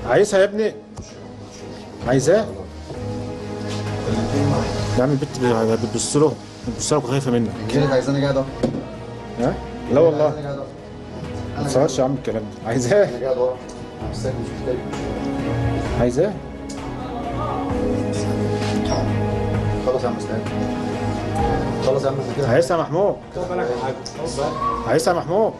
عايزها يا ابني عايزاه يا عم البت بتبص له بتبص لك وخايفه منك كده عايزاني قاعد اهو ها لا والله عايزاني قاعد اهو ما تصورش يا عم الكلام ده عايزاه انا قاعد ورا انا مستني مش محتاج عايزاه خلاص يا عم مستني خلاص يا عم كده عايزها يا محمود عايزها يا محمود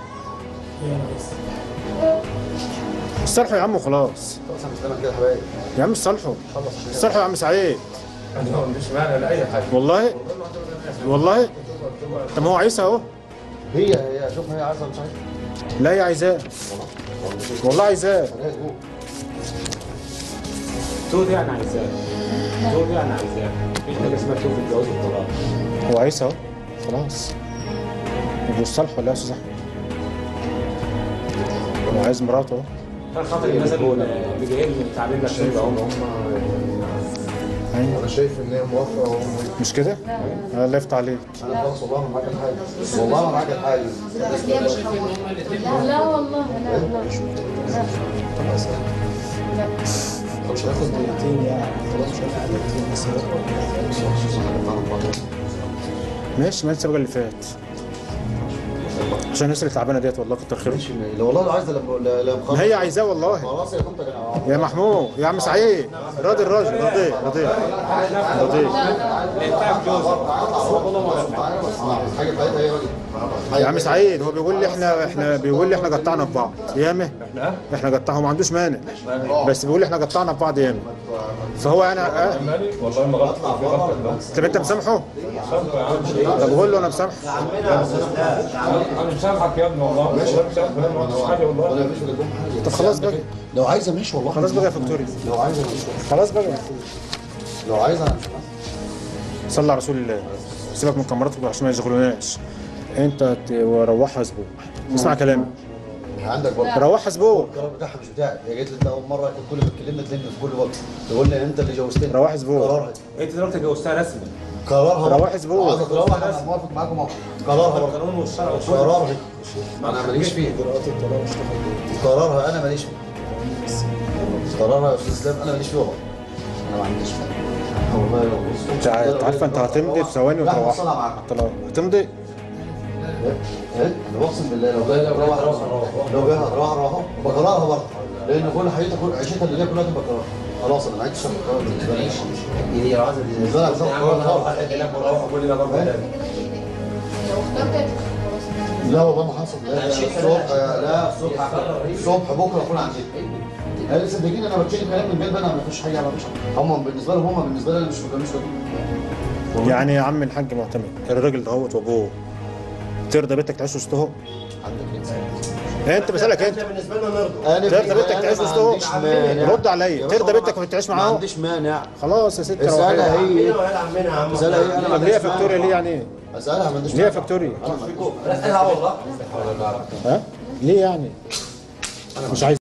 صالحوا يا عم وخلاص خلاص يا عم مستني كده يا حبايبي يا عم صالحوا صالحوا يا عم سعيد انا ما عنديش معنى لاي حاجه والله والله طب ما هو عايزها اهو هي هي شوف هي عايزه مش عايزه لا هي عايزاه والله عايزاه هي تقول تقول يعني عايزاه تقول يعني عايزاه مفيش حاجه اسمها تقول في الجواز والطلاق هو عايزها اهو خلاص يبقوا صالحوا ولا يا استاذ احمد هو عايز مراته اهو كان خاطر الناس اللي جايين تعبين لك شايف كده ان اهو هم أيوة. انا شايف ان هي موافقه وهم مش كده؟ الله يفتح عليك انا خلاص والله ما معاك الحاجه والله ما معاك الحاجه لا والله لا لا مش هياخد دقيقتين يعني خلاص مش هياخد دقيقتين بس ماشي ما السبق اللي فات عشان الناس اللي تعبانه ديت والله كتر خيرهم ماشي لو والله عايزه لما لما ما هي عايزاه والله خلاص يا طنط انا يا محمود يا عم سعيد راضي الراجل راضي راضي راضي حاجه بتاعتها هي راجل يا عم سعيد هو بيقول لي احنا احنا بيقول لي احنا قطعنا في بعض ياما احنا قطعنا ما عندوش مانع بس بيقول لي احنا قطعنا في بعض ياما فهو انا أه؟ مالي والله ما غلط في غلطه بس طب انت مسامحه؟ طب قول له انا مسامحه انا مسامحك يا ابني والله مش مسامحك ما عنديش حاجه والله ولا مش ولا جم حاجه طب خلاص بقى لو عايزه ماشي والله خلاص بقى يا فكتوري لو عايزه ماشي خلاص بقى لو عايزه انا مش صلى على رسول الله سيبك من كاميراتك عشان ما يشغلوناش انت ت- روحها اسبوع اسمع كلامي عندك برضه روحها اسبوع القرار بتاعها مش بتاعك هي جت لي اول مره كل ما اتكلمنا تلم في كل وقت تقول لي انت اللي جوزتني روح اسبوع قرارها انت دلوقتي جوزتها رسمي قرارها روح أسبوع. عايزه تروح انا موافق معاكم اهو قرارها برضه. القانون والشرع قرارها انا ماليش فيه اجراءات الطلاق مش تاخد قرارها انا ماليش فيه قرارها يا استاذ اسلام انا ماليش فيه والله انا ما عنديش فيه والله يا بص انت ع- انت عارفه انت هتمضي في ثواني لا وتروح وصلها معاك طلع هتمضي ايه انا اقسم بالله لو جاي تروح لو جاي هتروح اروح بقرارها برضه لان كل حياتها كل عيشتها اللي جايه كلها تبقى قرار خلاص انا ما عدتش اخد قرار بالنسبه لي دي عايزه بالنسبه لي عايز اخد قرار خالص. هناك ونروح كلنا برضه لو اخترت خلاص لا والله ما حصل لا الصبح لا الصبح الصبح بكره اكون عندي انا لسه بيجيني انا بتشيل كلام من البيت انا ما فيش حاجه ما فيش حاجه هم بالنسبه لهم هم بالنسبه لي أنا مش مش راضيين. يعني يا عم الحاج معتمد الراجل ده هوت وابوه ترضى بنتك تعيش وسطهم؟ انت بسالك انت بالنسبه لنا نرضى انا ترضى بنتك أنا تعيش ما وسطهم؟ عنديش مانع. رد عليا يا باشا ترضى ما- بنتك تعيش ما معاهم؟ عنديش مانع خلاص يا ست اسالها روحيها. هي ولاد عمنا يا عم اسالها هي انا ما طب ليه يا عنديش فاكتوريا مانع. ليه يعني ايه؟ اسالها ما عنديش ليه يا مانع. فاكتوريا؟ انا ما عنديش اسالها والله ها؟ ليه يعني؟ مش عايز